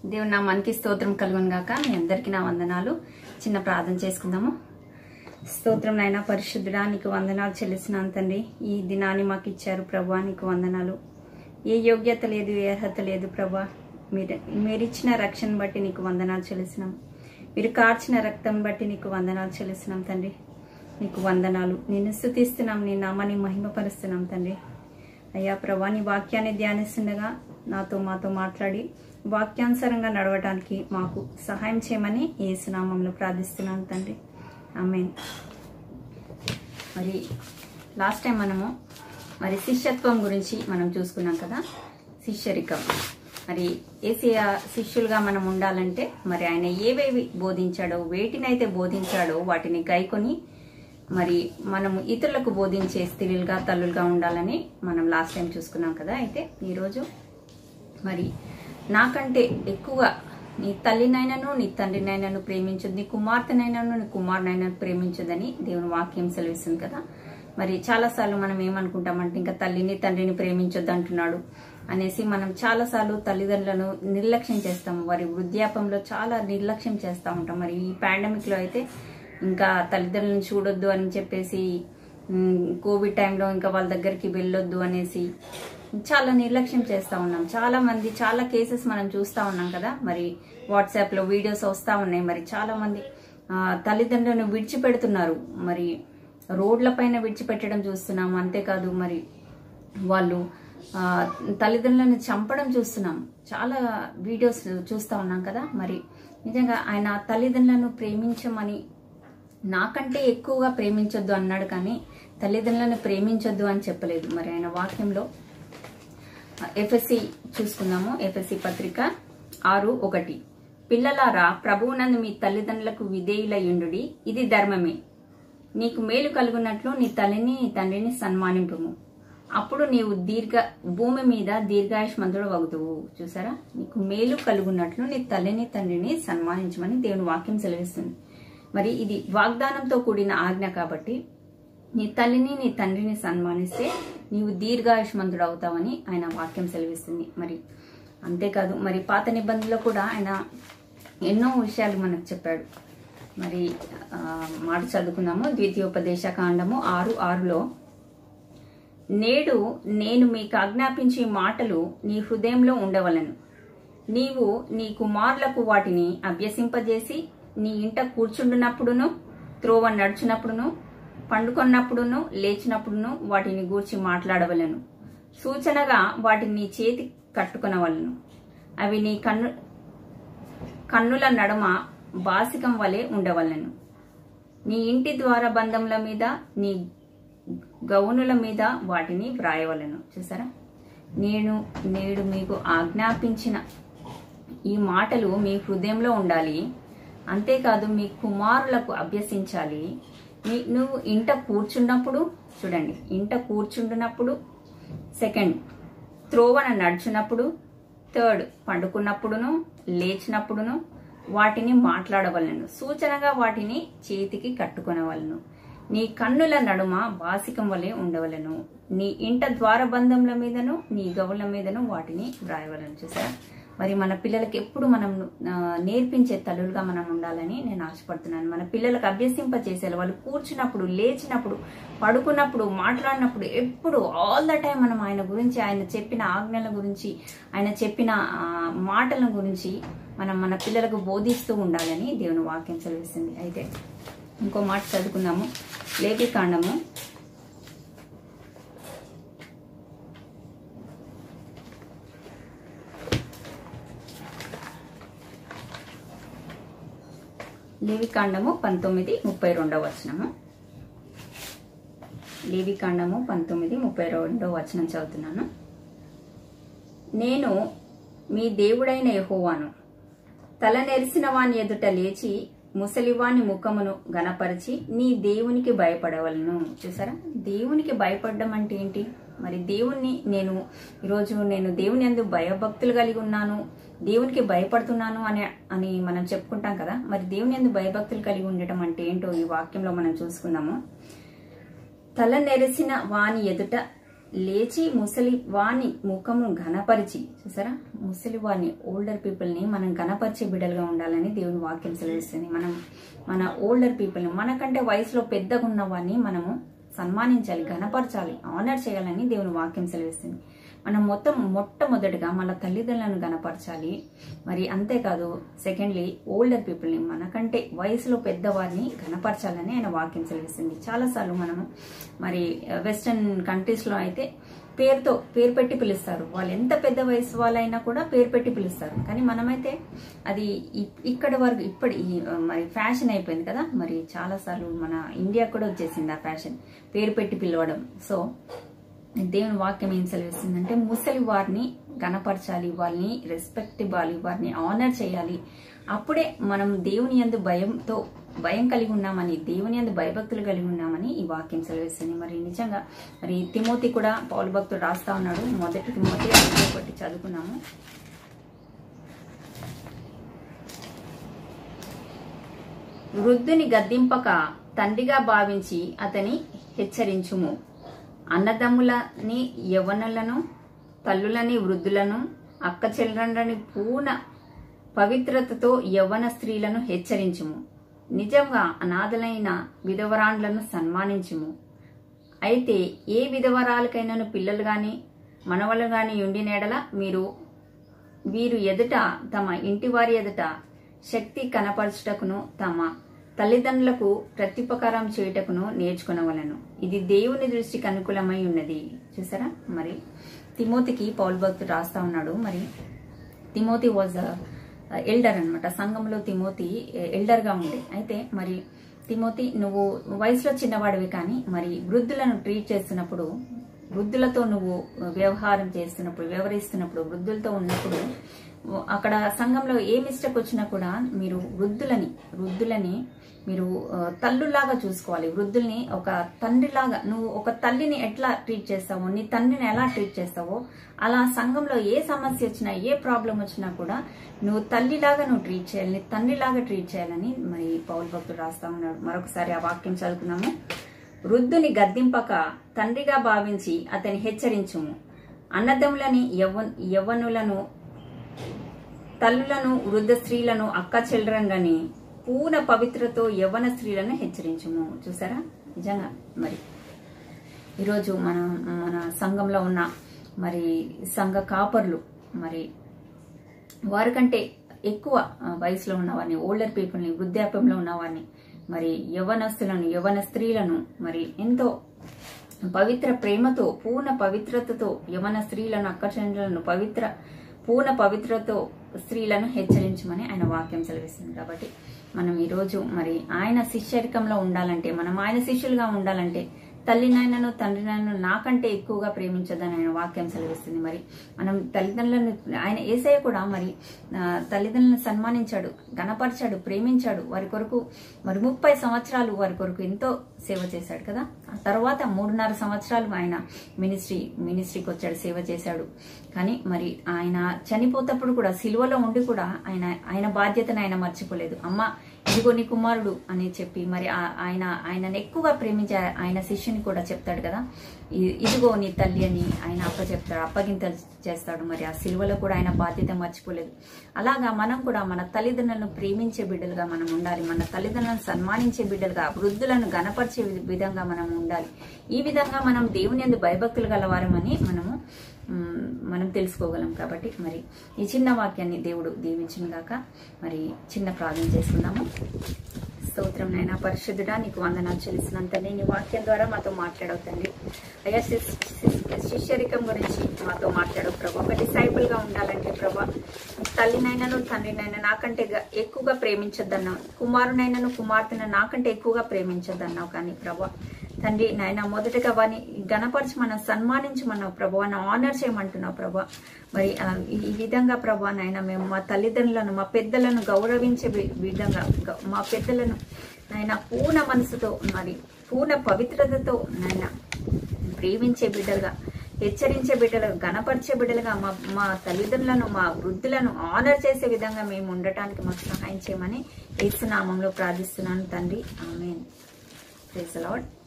దేవుని నా మనకి స్తోత్రం కలుగును గాక మీ అందరికీ నా వందనాలు చిన్న ప్రార్థన చేసుకుందాము స్తోత్రం నాయన పరిశుద్ధుడా నీకు వందనాలు చెల్లిస్తున్నాను తండ్రి ఈ దినాన్ని మాకు ఇచ్చారు ప్రభా నీకు వందనాలు ఏ యోగ్యత లేదు ఏ అర్హత లేదు ప్రభా మీరు మీరిచ్చిన రక్షణ బట్టి నీకు వందనాలు చెల్లిస్తున్నాం మీరు కార్చిన రక్తం బట్టి నీకు వందనాలు చెల్లిస్తున్నాం తండ్రి నీకు వందనాలు నిన్ను స్థుతిస్తున్నాం నీ నామాన్ని మహిమపరుస్తున్నాం తండ్రి అయ్యా ప్రభా నీ వాక్యాన్ని ధ్యానిస్తుండగా నాతో మాతో మాట్లాడి వాక్యానుసారంగా నడవడానికి మాకు సహాయం చేయమని ఏసునామంలో ప్రార్థిస్తున్నాను తండ్రి ఆమెన్ మరి లాస్ట్ టైం మనము మరి శిష్యత్వం గురించి మనం చూసుకున్నాం కదా శిష్యరికం మరి ఏసియ శిష్యులుగా మనం ఉండాలంటే మరి ఆయన ఏవేవి బోధించాడో వేటినైతే బోధించాడో వాటిని గైకొని మరి మనము ఇతరులకు బోధించే స్త్రీలుగా తల్లులుగా ఉండాలని మనం లాస్ట్ టైం చూసుకున్నాం కదా అయితే ఈరోజు మరి నాకంటే ఎక్కువగా నీ తల్లినైనాను నీ తండ్రినైనాను ప్రేమించదు నీ కుమార్తెనైనాను నీ కుమారునైనాను ప్రేమించదని దేవుని వాక్యం సెలవిస్తుంది కదా మరి చాలాసార్లు మనం ఏమనుకుంటామంటే ఇంకా తల్లిని తండ్రిని ప్రేమించొద్దు అంటున్నాడు అనేసి మనం చాలాసార్లు తల్లిదండ్రులను నిర్లక్ష్యం చేస్తాము వారి వృద్ధాపంలో చాలా నిర్లక్ష్యం చేస్తూ ఉంటాం మరి ఈ పాండమిక్లో అయితే ఇంకా తల్లిదండ్రులను చూడొద్దు అని చెప్పేసి ఉమ్, కోవిడ్ టైంలో ఇంకా వాళ్ళ దగ్గరికి వెళ్ళొద్దు అనేసి చాలా నిర్లక్ష్యం చేస్తూ ఉన్నాం చాలా మంది చాలా కేసెస్ మనం చూస్తూ ఉన్నాం కదా మరి వాట్సాప్లో వీడియోస్ వస్తూ ఉన్నాయి మరి చాలా మంది ఆ, తల్లిదండ్రులను విడిచిపెడుతున్నారు మరి రోడ్ల పైన విడిచిపెట్టడం చూస్తున్నాం అంతేకాదు మరి వాళ్ళు ఆ, తల్లిదండ్రులను చంపడం చూస్తున్నాం చాలా వీడియోస్ చూస్తూ ఉన్నాం కదా మరి నిజంగా ఆయన తల్లిదండ్రులను ప్రేమించమని నాకంటే ఎక్కువగా ప్రేమించొద్దు అన్నాడు కానీ తల్లిదండ్రులను ప్రేమించొద్దు అని చెప్పలేదు మరి ఆయన వాక్యంలో ఎఫ్ఎస్సి చూసుకుందాము ఎఫ్ఎస్సి పత్రిక ఆరు ఒకటి పిల్లలారా ప్రభువునందు మీ తల్లిదండ్రులకు విధేయులయుండుడి ఇది ధర్మమే నీకు మేలు కలుగునట్లు నీ తల్లిని నీ తండ్రిని సన్మానింపుము అప్పుడు నీవు దీర్ఘ భూమి మీద దీర్ఘాయుష్మంతుడు వగుతువు చూసారా నీకు మేలు కలుగునట్లు నీ తల్లిని తండ్రిని సన్మానించమని దేవుని వాక్యం సెలవిస్తుంది మరి ఇది వాగ్దానంతో కూడిన ఆజ్ఞ కాబట్టి నీ తల్లిని నీ తండ్రిని సన్మానిస్తే నీవు దీర్ఘాయుష్మంతుడు అవుతావని ఆయన వాక్యం సెలవిస్తుంది మరి అంతేకాదు మరి పాత నిబంధనలో కూడా ఆయన ఎన్నో విషయాలు మనకు చెప్పాడు మరి ఆ, మాట చదువుకుందాము ద్వితీయోపదేశ కాండము ఆరు ఆరులో నేడు నేను మీకు ఆజ్ఞాపించే మాటలు నీ హృదయంలో ఉండవలను నీవు నీ కుమారులకు వాటిని అభ్యసింపజేసి నీ ఇంట కూర్చుండునప్పుడును త్రోవ నడుచునప్పుడును పండుకొన్నప్పుడును లేచినప్పుడును వాటిని గూర్చి మాట్లాడవలను సూచనగా వాటిని నీ చేతి కట్టుకొనవలను అవి నీ కన్ను కన్నుల నడుమ బాసికం వలె ఉండవలను నీ ఇంటి ద్వార బంధముల మీద నీ గౌనుల మీద వాటిని వ్రాయవలను చూసారా నేను నేడు మీకు ఆజ్ఞాపించిన ఈ మాటలు మీ హృదయంలో ఉండాలి అంతేకాదు మీ కుమారులకు అభ్యసించాలి మీ నువ్వు ఇంట కూర్చున్నప్పుడు చూడండి ఇంట కూర్చుంటున్నప్పుడు సెకండ్ త్రోవన నడుచున్నప్పుడు థర్డ్ పండుకున్నప్పుడును లేచినప్పుడును వాటిని మాట్లాడవలను సూచనగా వాటిని చేతికి కట్టుకొనవలను నీ కన్నుల నడుమ బాసికం వలె ఉండవలను నీ ఇంట ద్వారబంధముల మీదను నీ గవుల మీదను వాటిని వ్రాయవలను చూసారా మరి మన పిల్లలకి ఎప్పుడు మనం ఆ, నేర్పించే తల్లులుగా మనం ఉండాలని నేను ఆశపడుతున్నాను మన పిల్లలకు అభ్యసింప చేసేలా వాళ్ళు కూర్చున్నప్పుడు లేచినప్పుడు పడుకున్నప్పుడు మాట్లాడినప్పుడు ఎప్పుడు ఆల్ ద టైం మనం ఆయన గురించి ఆయన చెప్పిన ఆజ్ఞల గురించి ఆయన చెప్పిన ఆ, మాటల గురించి మనం మన పిల్లలకు బోధిస్తూ ఉండాలని దేవుని వాక్యం సెలవిస్తుంది అయితే ఇంకో మాట చదువుకుందాము లేపి కాండము లేవికాండము పంతొమ్మిది ముప్పై రెండవ వచనము లేవికాండము పంతొమ్మిది ముప్పై రెండవ వచనం చదువుతున్నాను నేను మీ దేవుడైన యెహోవాను తల నెరిసిన వాని ఎదుట లేచి ముసలివాని ముఖమును గనపరిచి నీ దేవునికి భయపడవలను చూసారా దేవునికి భయపడడం అంటే ఏంటి మరి దేవుణ్ణి నేను ఈరోజు నేను దేవుని ఎందు భయభక్తులు కలిగి ఉన్నాను దేవునికి భయపడుతున్నాను అని అని మనం చెప్పుకుంటాం కదా మరి దేవుని ఎందు భయభక్తులు కలిగి ఉండటం అంటే ఏంటో ఈ వాక్యంలో మనం చూసుకుందాము తల నెరిసిన వాని ఎదుట లేచి ముసలి వాణి ముఖము ఘనపరిచి చూసారా ముసలి వాణి ఓల్డర్ పీపుల్ని మనం ఘనపరిచే బిడ్డలుగా ఉండాలని దేవుని వాక్యం సెలవిస్తుంది మనం మన ఓల్డర్ పీపుల్ని మనకంటే వయసులో పెద్దగా ఉన్న వాడిని మనము సన్మానించాలి ఘనపరచాలి ఆనర్ చేయాలని దేవుని వాక్యం సెలవిస్తుంది మనం మొత్తం మొట్టమొదటిగా మన తల్లిదండ్రులను గనపరచాలి మరి అంతేకాదు సెకండ్లీ ఓల్డర్ పీపుల్ని మనకంటే వయసులో పెద్దవారిని గనపరచాలని ఆయన వాక్యం సెలవిస్తుంది చాలాసార్లు మనము మరి వెస్టర్న్ కంట్రీస్లో అయితే పేరుతో పేరు పెట్టి పిలుస్తారు వాళ్ళు ఎంత పెద్ద వయసు వాళ్ళైనా కూడా పేరు పెట్టి పిలుస్తారు కానీ మనమైతే అది ఇ- ఇక్కడి వరకు ఇప్పటి ఈ, మరి ఫ్యాషన్ అయిపోయింది కదా మరి చాలాసార్లు మన ఇండియా కూడా వచ్చేసింది ఆ ఫ్యాషన్ పేరు పెట్టి పిలవడం సో దేవుని వాక్యం ఏం సెలవిస్తుందంటే ముసలి వారిని గణపరచాలి వాళ్ళని రెస్పెక్ట్ ఇవ్వాలి వారిని ఆనర్ చేయాలి అప్పుడే మనం దేవుని యందు భయంతో భయం కలిగి ఉన్నామని దేవుని యందు భయభక్తులు కలిగి ఉన్నామని ఈ వాక్యం సెలవిస్తుంది మరి నిజంగా మరి తిమోతి కూడా పౌలు భక్తుడు రాస్తా ఉన్నాడు మొదటి తిమోతి ఐదో ఒకటి చదువుకున్నాము వృద్ధుని గద్దింపక తండ్రిగా భావించి అతని హెచ్చరించుము అన్నదమ్ములని యవనులను తల్లులని వృద్ధులను అక్క చెల్లెండ్రని పూర్ణ పవిత్రతతో యవ్వన స్త్రీలను హెచ్చరించుము నిజంగా అనాథలైన విధవరాండ్లను సన్మానించుము అయితే ఏ విధవరాలకైనాను పిల్లలు గాని మనవలు గాని ఉండినేడల మీరు వీరు ఎదుట తమ ఇంటి వారి ఎదుట శక్తి కనపరచుటకును తమ తల్లిదండ్రులకు ప్రత్యుపకారం చేయుటకును నేర్చుకునవలను ఇది దేవుని దృష్టికి అనుకూలమై ఉన్నది చూసారా మరి తిమోతికి పౌల్ భక్తుడు రాస్తా ఉన్నాడు మరి తిమోతి వాజ్ ఎల్డర్ అన్నమాట సంఘంలో తిమోతి ఎల్డర్ గా ఉండే అయితే మరి తిమోతి నువ్వు వయసులో చిన్నవాడివి కానీ మరి వృద్ధులను ట్రీట్ చేస్తున్నప్పుడు వృద్ధులతో నువ్వు వ్యవహారం చేస్తున్నప్పుడు వ్యవహరిస్తున్నప్పుడు వృద్ధులతో ఉన్నప్పుడు అక్కడ సంఘంలో ఏ మిస్టేక్ వచ్చినా కూడా మీరు వృద్ధులని వృద్ధులని మీరు ఆ, తల్లుల్లాగా చూసుకోవాలి వృద్ధుల్ని ఒక తండ్రిలాగా నువ్వు ఒక తల్లిని ఎట్లా ట్రీట్ చేస్తావో నీ తండ్రిని ఎలా ట్రీట్ చేస్తావో అలా సంఘంలో ఏ సమస్య వచ్చినా ఏ ప్రాబ్లం వచ్చినా కూడా నువ్వు తల్లిలాగా నువ్వు ట్రీట్ చేయాలి నీ తండ్రిలాగా ట్రీట్ చేయాలని మరి పౌల్ భక్తుడు రాస్తా ఉన్నాడు మరొకసారి ఆ వాక్యం చదువుకున్నాము వృద్ధుని గద్దింపక తండ్రిగా భావించి అతని హెచ్చరించుము అన్నదమ్ములని యవ్వ యవ్వనులను తల్లులను వృద్ధ స్త్రీలను అక్క చెల్లరంగని పూర్ణ పవిత్రతో యవ్వన స్త్రీలను హెచ్చరించుము చూసారా నిజంగా మరి ఈరోజు మన మన సంఘంలో ఉన్న మరి సంఘ కాపర్లు మరి వారికంటే ఎక్కువ ఆ, వయసులో ఉన్నవారిని ఓల్డర్ పీపుల్ని వృద్ధాప్యంలో ఉన్నవారిని మరి యవనస్తులను యవన స్త్రీలను మరి ఎంతో పవిత్ర ప్రేమతో పూర్ణ పవిత్రతతో యవన స్త్రీలను అక్కచండ్రులను పవిత్ర పూర్ణ పవిత్రతో స్త్రీలను హెచ్చరించమని ఆయన వాక్యం సెలవిస్తుంది కాబట్టి మనం ఈరోజు మరి ఆయన శిష్యరికంలో ఉండాలంటే మనం ఆయన శిష్యులుగా ఉండాలంటే తల్లినైనను తండ్రినైనా నాకంటే ఎక్కువగా ప్రేమించదని ఆయన వాక్యం సెలవిస్తుంది మరి మనం తల్లిదండ్రులను ఆయన ఏసయ్య కూడా మరి ఆ, తల్లిదండ్రులను సన్మానించాడు గణపరిచాడు ప్రేమించాడు వారి కొరకు మరి ముప్పై సంవత్సరాలు వారి కొరకు ఎంతో సేవ చేశాడు కదా ఆ తర్వాత మూడున్నర సంవత్సరాలు ఆయన మినిస్ట్రీ మినిస్ట్రీకి వచ్చాడు సేవ చేశాడు కానీ మరి ఆయన చనిపోతప్పుడు కూడా సిలువలో ఉండి కూడా ఆయన ఆయన బాధ్యతను ఆయన మర్చిపోలేదు అమ్మ ఇదిగో నీ కుమారుడు అని చెప్పి మరి ఆ- ఆయన ఆయనను ఎక్కువగా ప్రేమించే ఆయన శిష్యుని కూడా చెప్తాడు కదా ఇ- ఇదిగో నీ తల్లి అని ఆయన అప్ప చెప్తాడు అప్పగింతలు చేస్తాడు మరి ఆ సిలువలో కూడా ఆయన బాధ్యత మర్చిపోలేదు అలాగా మనం కూడా మన తల్లిదండ్రులను ప్రేమించే బిడ్డలుగా మనం ఉండాలి మన తల్లిదండ్రులను సన్మానించే బిడ్డలుగా వృద్ధులను గణపరిచే వి- విధంగా మనం ఉండాలి ఈ విధంగా మనం దేవుని ఎందు భయభక్తులు గలవారమని మనము మ్, మనం తెలుసుకోగలం కాబట్టి మరి ఈ చిన్న వాక్యాన్ని దేవుడు దీవించిన గాక మరి చిన్న ప్రార్థన చేసుకుందాము స్తోత్రం నైనా పరిశుద్ధుడా నీకు వందనాలు చెల్లిస్తున్నంత నీ వాక్యం ద్వారా మాతో మాట్లాడవు తండ్రి అయ్యా శిస్- శిస్- శిష్యరికం గురించి మాతో మాట్లాడవు ప్రభా ఒక డిసైపుల్ గా ఉండాలంటే ప్రభా తల్లినైనాను తండ్రినైనా నాకంటే గ- ఎక్కువగా ప్రేమించొద్దన్నావు కుమారునైనాను కుమార్తెను నాకంటే ఎక్కువగా ప్రేమించొద్దన్నావు కానీ ప్రభా తండ్రి నాయన మొదటగా వారిని గణపరిచి మనం సన్మానించమన్నావు ప్రభు అని ఆనర్ చేయమంటున్నావు ప్రభా మరి ఆ, ఈ ఈ విధంగా ప్రభా నాయన మేము మా తల్లిదండ్రులను మా పెద్దలను గౌరవించే వి- విధంగా గ- మా పెద్దలను నాయన పూర్ణ మనసుతో మరి పూర్ణ పవిత్రతతో నాయన ప్రేమించే బిడ్డలుగా హెచ్చరించే బిడ్డలుగా గణపరిచే బిడ్డలుగా మా మా తల్లిదండ్రులను మా వృద్ధులను ఆనర్ చేసే విధంగా మేము ఉండటానికి మాకు సహాయం చేయమని ఏసునామంలో ప్రార్థిస్తున్నాను తండ్రి ఆమె ప్రైజ్ లార్డ్